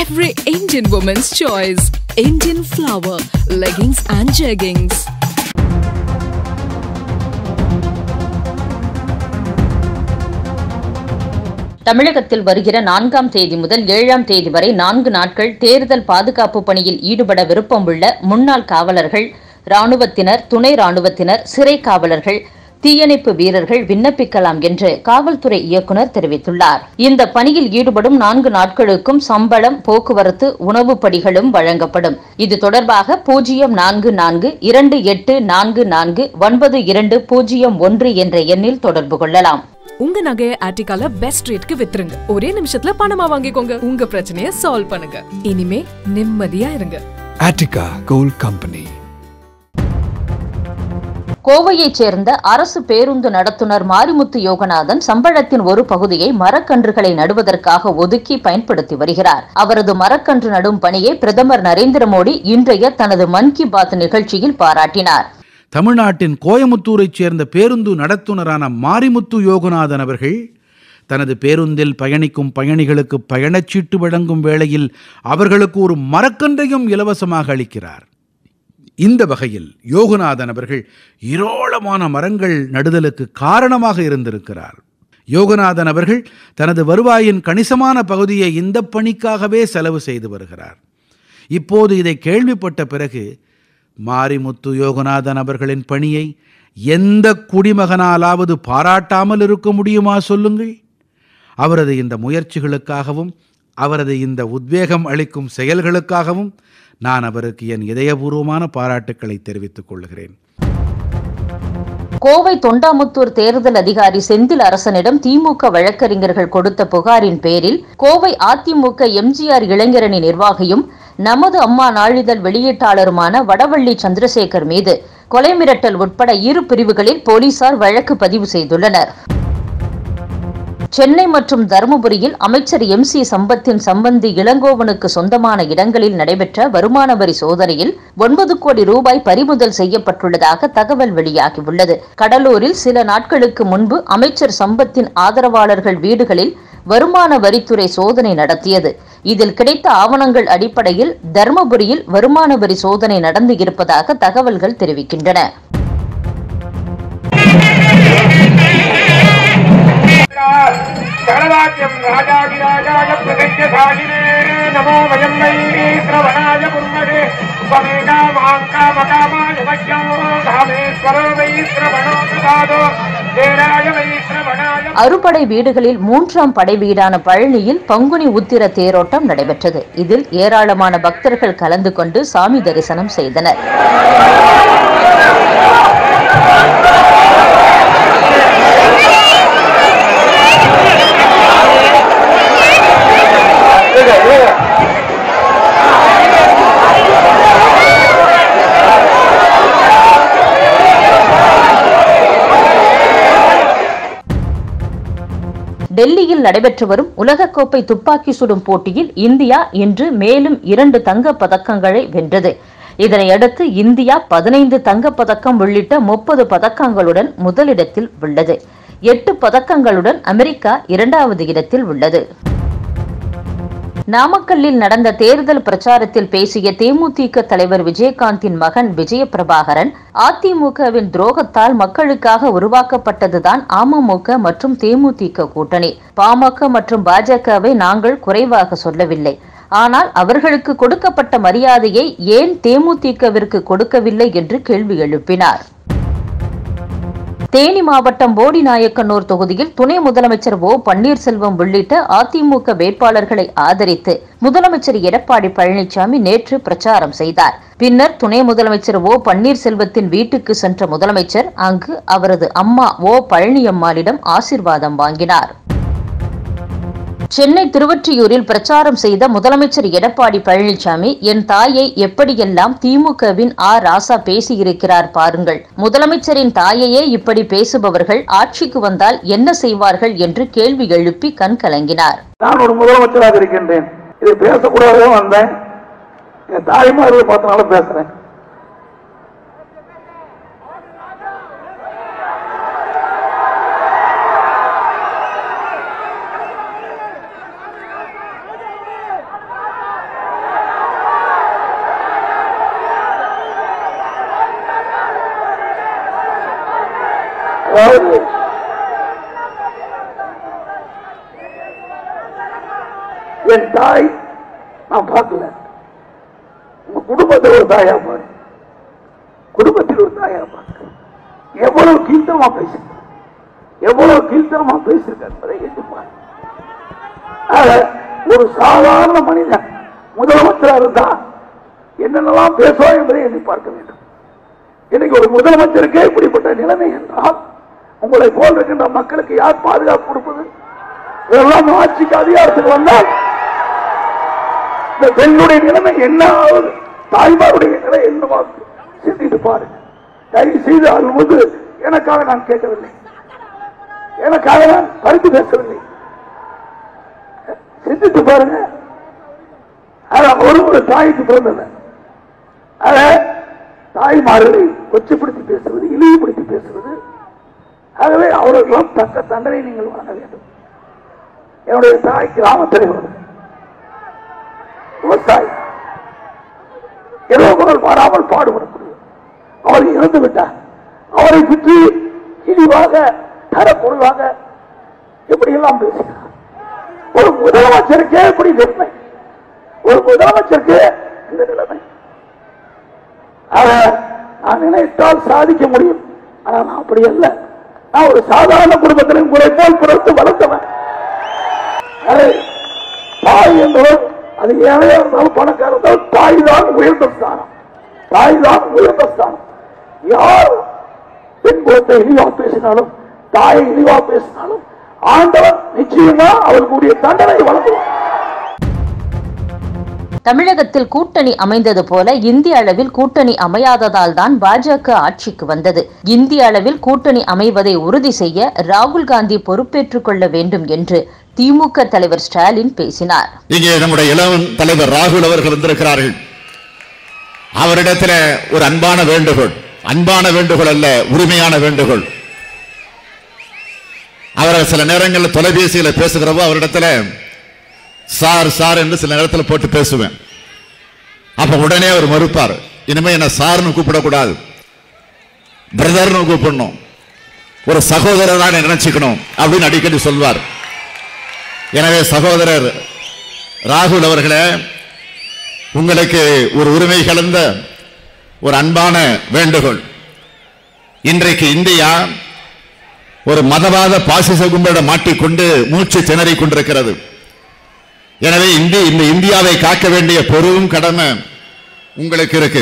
every Indian woman's choice. Indian flower, leggings and jeggings. தமிழகத்தில் வருகிற நான்காம் தேதி முதல் ஏழாம் தேதி வரை நான்கு நாட்கள் தேர்தல் பாதுகாப்பு பணியில் ஈடுபட விருப்பம் உள்ள முன்னாள் காவலர்கள் ராணுவத்தினர் துணை ராணுவத்தினர் சிறை காவலர்கள் தீயணைப்பு வீரர்கள் விண்ணப்பிக்கலாம் என்று காவல்துறை இயக்குநர் தெரிவித்துள்ளார் இந்த பணியில் ஈடுபடும் நான்கு நாட்களுக்கும் சம்பளம் போக்குவரத்து உணவுப் படிகளும் வழங்கப்படும் இது தொடர்பாக பூஜ்ஜியம் நான்கு நான்கு இரண்டு எட்டு நான்கு நான்கு ஒன்பது இரண்டு பூஜ்ஜியம் ஒன்று என்ற எண்ணில் தொடர்பு கொள்ளலாம் உங்க நகையை ஆர்டிகால பெஸ்ட் ரேட்க்கு வித்துருங்க ஒரே நிமிஷத்துல பணமா வாங்கிக்கோங்க உங்க பிரச்சனைய சால்வ் பண்ணுங்க இனிமே நிம்மதியா இருங்க Attica Gold Company. கோவையைச் சேர்ந்த அரசு பேருந்து நடத்துனர் மாரிமுத்து யோகநாதன் சம்பளத்தின் ஒரு பகுதியை மரக்கன்றுகளை நடுவதற்காக ஒதுக்கி பயன்படுத்தி வருகிறார் அவரது மரக்கன்று நடும் பணியை பிரதமர் நரேந்திர மோடி இன்றைய தனது மன் கி பாத் நிகழ்ச்சியில் பாராட்டினார் தமிழ்நாட்டின் கோயமுத்தூரைச் சேர்ந்த பேருந்து நடத்துனரான மாரிமுத்து யோகநாதன் அவர்கள் தனது பேருந்தில் பயணிக்கும் பயணிகளுக்கு பயணச்சீட்டு வழங்கும் வேளையில் அவர்களுக்கு ஒரு மரக்கன்றையும் இலவசமாக அளிக்கிறார் இந்த வகையில் யோகநாதன் அவர்கள் ஏராளமான மரங்கள் நடுதலுக்கு காரணமாக இருந்திருக்கிறார் யோகநாதன் அவர்கள் தனது வருவாயின் கணிசமான பகுதியை இந்த பணிக்காகவே செலவு செய்து வருகிறார் இப்போது இதை கேள்விப்பட்ட பிறகு மாரிமுத்து யோகநாதன் அவர்களின் பணியை எந்த குடிமகனாலாவது பாராட்டாமல் இருக்க முடியுமா சொல்லுங்கள் அவரது இந்த முயற்சிகளுக்காகவும் அவரது இந்த உத்வேகம் அளிக்கும் செயல்களுக்காகவும் நான் அவருக்கு என் இதயபூர்வமான பாராட்டுக்களை தெரிவித்துக் கொள்கிறேன் கோவை தொண்டாமுத்தூர் தேர்தல் அதிகாரி செந்தில் அரசனிடம் திமுக வழக்கறிஞர்கள் கொடுத்த புகாரின் பேரில் கோவை அதிமுக எம்ஜிஆர் இளைஞரணி நிர்வாகியும் நமது அம்மா நாளிதழ் வெளியீட்டாளருமான வடவள்ளி சந்திரசேகர் மீது கொலை மிரட்டல் உட்பட இரு பிரிவுகளில் போலீசார் வழக்கு பதிவு செய்துள்ளனர் சென்னை மற்றும் தருமபுரியில் அமைச்சர் எம் சி சம்பத்தின் சம்பந்தி இளங்கோவனுக்கு சொந்தமான இடங்களில் நடைபெற்ற வருமான வரி சோதனையில் ஒன்பது கோடி ரூபாய் பறிமுதல் செய்யப்பட்டுள்ளதாக தகவல் வெளியாகியுள்ளது கடலூரில் சில நாட்களுக்கு முன்பு அமைச்சர் சம்பத்தின் ஆதரவாளர்கள் வீடுகளில் வருமான வரித்துறை சோதனை நடத்தியது இதில் கிடைத்த ஆவணங்கள் அடிப்படையில் தருமபுரியில் வருமான வரி சோதனை நடந்து இருப்பதாக தகவல்கள் தெரிவிக்கின்றன சகலவாக்கியம் ராஜாதிராஜாய பிரகஞ்ச சாகினே நமோ வயம் வை சிரவணாய குர்மகே ஸ்வமேகா மாங்கா மகாமாய மக்கியமோ காமேஸ்வரோ வை சிரவணோ பிரசாதோ தேராய வை சிரவணாய அறுபடை வீடுகளில் மூன்றாம் படை வீடான பழனியில் பங்குனி உத்திர தேரோட்டம் நடைபெற்றது இதில் ஏராளமான பக்தர்கள் கலந்து கொண்டு சாமி தரிசனம் செய்தனர் டெல்லியில் நடைபெற்று வரும் உலகக்கோப்பை துப்பாக்கி சுடும் போட்டியில் இந்தியா இன்று மேலும் இரண்டு தங்கப் பதக்கங்களை வென்றது இதனையடுத்து இந்தியா பதினைந்து தங்கப் பதக்கம் உள்ளிட்ட முப்பது பதக்கங்களுடன் முதலிடத்தில் உள்ளது எட்டு பதக்கங்களுடன் அமெரிக்கா இரண்டாவது இடத்தில் உள்ளது நாமக்கல்லில் நடந்த தேர்தல் பிரச்சாரத்தில் பேசிய தேமுதிக தலைவர் விஜயகாந்தின் மகன் விஜய பிரபாகரன் அதிமுகவின் துரோகத்தால் மக்களுக்காக உருவாக்கப்பட்டதுதான் அமமுக மற்றும் தேமுதிக கூட்டணி பாமக மற்றும் பாஜகவை நாங்கள் குறைவாக சொல்லவில்லை ஆனால் அவர்களுக்கு கொடுக்கப்பட்ட மரியாதையை ஏன் தேமுதிகவிற்கு கொடுக்கவில்லை என்று கேள்வி எழுப்பினார் தேனி மாவட்டம் போடிநாயக்கனூர் தொகுதியில் துணை முதலமைச்சர் ஓ பன்னீர்செல்வம் உள்ளிட்ட அதிமுக வேட்பாளர்களை ஆதரித்து முதலமைச்சர் எடப்பாடி பழனிசாமி நேற்று பிரச்சாரம் செய்தார் பின்னர் துணை முதலமைச்சர் ஓ பன்னீர்செல்வத்தின் வீட்டுக்கு சென்ற முதலமைச்சர் அங்கு அவரது அம்மா ஓ பழனியம்மாளிடம் ஆசிர்வாதம் வாங்கினார் சென்னை திருவொற்றியூரில் பிரச்சாரம் செய்த முதலமைச்சர் எடப்பாடி பழனிசாமி என் தாயை எப்படியெல்லாம் திமுகவின் ஆ ராசா பேசியிருக்கிறார் பாருங்கள் முதலமைச்சரின் தாயையே இப்படி பேசுபவர்கள் ஆட்சிக்கு வந்தால் என்ன செய்வார்கள் என்று கேள்வி எழுப்பி கண் கலங்கினார் நான் ஒரு முதலமைச்சராக இருக்கின்றேன் இதை பேசக்கூடாதான் வந்தேன் என் தாய்மார்களை பார்த்தனால பேசுறேன் என் தாய் நான் பார்க்கல உங்க குடும்பத்தில் ஒரு தாயா பாரு குடும்பத்தில் ஒரு தாயா பாரு எவ்வளவு கீழ்த்தனமா பேசிருக்க எவ்வளவு கீழ்த்தனமா பேசிருக்க என்பதை எண்ணி பாரு ஆக, ஒரு சாதாரண மனிதன் முதலமைச்சராக இருந்தா என்னென்னலாம் பேசுவார் என்பதை எண்ணி பார்க்க வேண்டும் இன்னைக்கு ஒரு முதலமைச்சருக்கே இப்படிப்பட்ட நிலைமை என்றால் உங்களை போல் இருக்கின்ற மக்களுக்கு யார் பாதுகாப்பு கொடுப்பது இதெல்லாம் ஆட்சிக்கு அதிகாரத்துக்கு வந்தால் இந்த பெண்ணுடைய நிலைமை என்ன ஆகுது தாய்மாருடைய நிலை என்னவாகுது சிந்தித்து பாருங்க தயவு செய்து அழுவது எனக்காக நான் கேட்கவில்லை எனக்காக நான் பறித்து பேசவில்லை சிந்தித்து பாருங்க அதான் ஒரு ஒரு தாய்க்கு பிறந்தவன் அத தாய்மார்களை கொச்சைப்படுத்தி பேசுவது இழிவுபடுத்தி பேசுவது ஆகவே அவர்களும் தக்க தண்டனை நீங்கள் வழங்க வேண்டும் என்னுடைய தாய் கிராம தலைவர் விவசாயி இரவு குரல் பாராமல் பாடுபடக்கூடிய அவர் இறந்து விட்டார் அவரை பற்றி இழிவாக தரக்குறைவாக எப்படியெல்லாம் பேசுகிறார் ஒரு முதலமைச்சருக்கே இப்படி நிலைமை ஒரு முதலமைச்சருக்கு இந்த நிலைமை ஆக, நான் நினைத்தால் சாதிக்க முடியும் ஆனால் நான் அப்படி அல்ல நான் ஒரு சாதாரண குடும்பத்தில் உங்களை போல் பிறந்து வளர்த்தவன் அதை தாய் என்பவர் அது ஏழையா இருந்தாலும் பணக்கார இருந்தாலும் தாய் தான் உயர்ந்த ஸ்தானம் தாய் தான் உயர்ந்த ஸ்தானம் யார் பெண் குலத்தை இழிவா பேசினாலும் தாயை இழிவா பேசினாலும் ஆண்டவன் நிச்சயமா அவர்களுடைய தண்டனை வழங்குவார் தமிழகத்தில் கூட்டணி அமைந்தது போல இந்திய அளவில் கூட்டணி அமையாததால் தான் பாஜக ஆட்சிக்கு வந்தது இந்திய அளவில் கூட்டணி அமைவதை உறுதி செய்ய ராகுல் காந்தி பொறுப்பேற்றுக் கொள்ள வேண்டும் என்று திமுக தலைவர் ஸ்டாலின் பேசினார் இங்கே நம்முடைய இளவன் தலைவர் ராகுல் அவர்கள் வந்திருக்கிறார்கள் அவரிடத்தில் ஒரு அன்பான வேண்டுகோள் அன்பான வேண்டுகோள் அல்ல உரிமையான வேண்டுகோள் அவர் சில நேரங்களில் தொலைபேசியில பேசுகிறப்போ அவரிடத்துல சார் சார் என்று சில நேரத்தில் போட்டு பேசுவேன் அப்ப உடனே அவர் மறுப்பார் இனிமே என்ன சார்னு கூப்பிடக்கூடாது பிரதர்னு கூப்பிடணும் ஒரு சகோதரராக நினைச்சுக்கணும் அப்படின்னு அடிக்கடி சொல்வார் எனவே சகோதரர் ராகுல் அவர்களே உங்களுக்கு ஒரு உரிமை கலந்த ஒரு அன்பான வேண்டுகோள் இன்றைக்கு இந்தியா ஒரு மதவாத பாசிச கும்பலிட மாட்டிக்கொண்டு மூச்சு திணறிக் கொண்டிருக்கிறது எனவே இந்தி இந்த இந்தியாவை காக்க வேண்டிய பெரும் கடமை உங்களுக்கு இருக்கு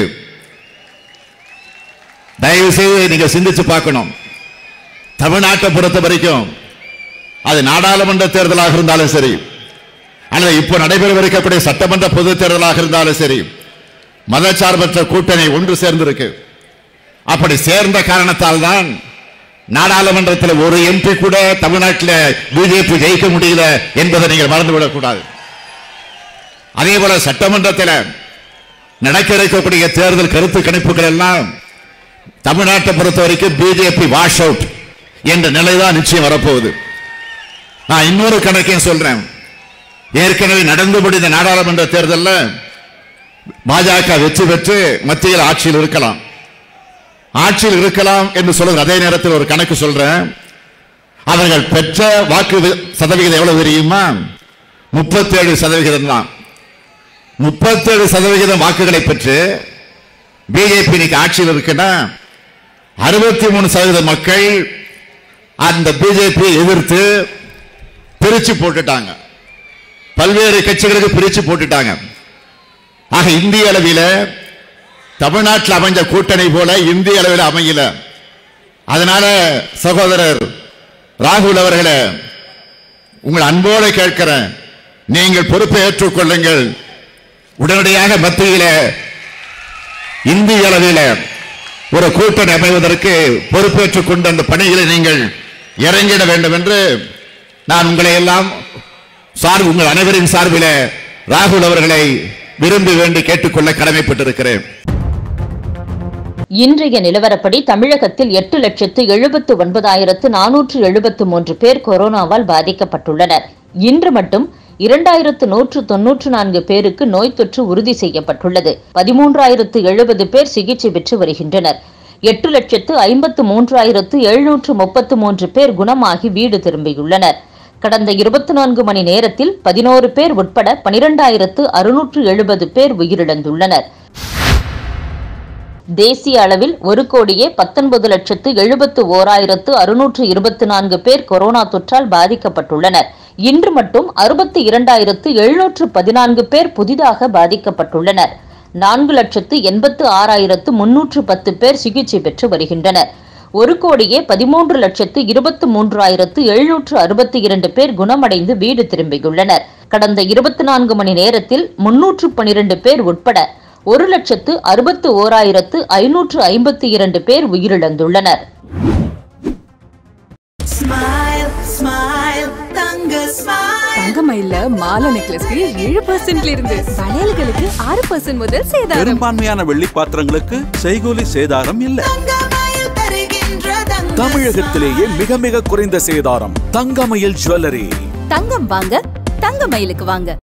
தயவு செய்து நீங்க சிந்திச்சு பார்க்கணும் தமிழ்நாட்டை பொறுத்த வரைக்கும் அது நாடாளுமன்ற தேர்தலாக இருந்தாலும் சரி அல்லது இப்போ நடைபெறவிருக்கக்கூடிய சட்டமன்ற பொது தேர்தலாக இருந்தாலும் சரி மதச்சார்பற்ற கூட்டணி ஒன்று சேர்ந்திருக்கு அப்படி சேர்ந்த காரணத்தால் தான் நாடாளுமன்றத்தில் ஒரு எம்பி கூட தமிழ்நாட்டில் பிஜேபி ஜெயிக்க முடியல என்பதை நீங்கள் மறந்துவிடக் கூடாது அதே போல சட்டமன்றத்தில் நடக்க இருக்கக்கூடிய தேர்தல் கருத்து கணிப்புகள் எல்லாம் தமிழ்நாட்டை பொறுத்த வரைக்கும் பிஜேபி வாஷ் அவுட் என்ற நிலைதான் நிச்சயம் வரப்போகுது நான் இன்னொரு கணக்கையும் சொல்றேன் ஏற்கனவே நடந்து முடிந்த நாடாளுமன்ற தேர்தலில் பாஜக வெற்றி பெற்று மத்தியில் ஆட்சியில் இருக்கலாம் ஆட்சியில் இருக்கலாம் என்று சொல்லுகிற அதே நேரத்தில் ஒரு கணக்கு சொல்றேன் அவர்கள் பெற்ற வாக்கு வி- சதவிகிதம் எவ்வளவு தெரியுமா முப்பத்தேழு சதவிகிதம் தான் முப்பத்தேழு சதவிகிதம் வாக்குகளை பெற்று பிஜேபி இன்னைக்கு ஆட்சியில் இருக்குன்னா அறுபத்தி மூணு சதவீத மக்கள் அந்த பிஜேபி எதிர்த்து பிரிச்சு போட்டுட்டாங்க பல்வேறு கட்சிகளுக்கு பிரிச்சு போட்டுட்டாங்க ஆக இந்திய அளவில தமிழ்நாட்டில் அமைஞ்ச கூட்டணி போல இந்திய அளவில் அமையல அதனால சகோதரர் ராகுல் அவர்களே உங்கள் அன்போடு கேட்கிறேன் நீங்கள் பொறுப்பை ஏற்றுக்கொள்ளுங்கள் உடனடியாக மத்தியில இந்திய அளவில் ஒரு கூட்டணி அமைவதற்கு பொறுப்பேற்றுக் கொண்டு அந்த பணிகளை நீங்கள் இறங்கிட வேண்டும் என்று நான் உங்களை எல்லாம் சார்பு உங்கள் அனைவரின் சார்பில் ராகுல் அவர்களை விரும்பி வேண்டி கேட்டுக்கொள்ள கடமைப்பட்டிருக்கிறேன் இன்றைய நிலவரப்படி தமிழகத்தில் எட்டு லட்சத்து எழுபத்து ஒன்பதாயிரத்து நானூற்று எழுபத்து மூன்று பேர் கொரோனாவால் பாதிக்கப்பட்டுள்ளனர் இன்று மட்டும் இரண்டாயிரத்து நூற்று தொன்னூற்று நான்கு பேருக்கு நோய் தொற்று உறுதி செய்யப்பட்டுள்ளது பதிமூன்றாயிரத்து எழுபது பேர் சிகிச்சை பெற்று வருகின்றனர் எட்டு லட்சத்து ஐம்பத்து மூன்றாயிரத்து எழுநூற்று முப்பத்து மூன்று பேர் குணமாகி வீடு திரும்பியுள்ளனர் கடந்த இருபத்தி நான்கு மணி நேரத்தில் பதினோரு பேர் உட்பட பனிரெண்டாயிரத்து அறுநூற்று எழுபது பேர் உயிரிழந்துள்ளனர் தேசிய அளவில் ஒரு கோடியே பத்தொன்பது லட்சத்து எழுபத்து ஓராயிரத்து அறுநூற்று இருபத்தி நான்கு பேர் கொரோனா தொற்றால் பாதிக்கப்பட்டுள்ளனர் இன்று மட்டும் அறுபத்தி இரண்டாயிரத்து எழுநூற்று பதினான்கு பேர் புதிதாக பாதிக்கப்பட்டுள்ளனர் நான்கு லட்சத்து எண்பத்து ஆறாயிரத்து முன்னூற்று பத்து பேர் சிகிச்சை பெற்று வருகின்றனர் ஒரு கோடியே பதிமூன்று லட்சத்து இருபத்து மூன்றாயிரத்து எழுநூற்று அறுபத்தி இரண்டு பேர் குணமடைந்து வீடு திரும்பியுள்ளனர் கடந்த இருபத்தி நான்கு மணி நேரத்தில் முன்னூற்று பனிரெண்டு பேர் உட்பட ஒரு லட்சத்து அறுபத்து ஓராயிரத்து ஐநூற்று ஐம்பத்தி இரண்டு பேர் உயிரிழந்துள்ளனர் Smile, smile, தங்க smile. தங்கமயில்ல மாலை நெக்லஸ்க்கு ஏழு பர்சன்ட்ல இருந்து வளையல்களுக்கு ஆறு பர்சன்ட் முதல் சேதாரம் பெரும்பான்மையான வெள்ளி பாத்திரங்களுக்கு செய்கூலி சேதாரம் இல்ல தங்கமயில் தருகின்ற தங்க தமிழகத்திலேயே மிக மிக குறைந்த சேதாரம் தங்கமயில் ஜுவல்லரி தங்கம் வாங்க தங்கமயிலுக்கு வாங்க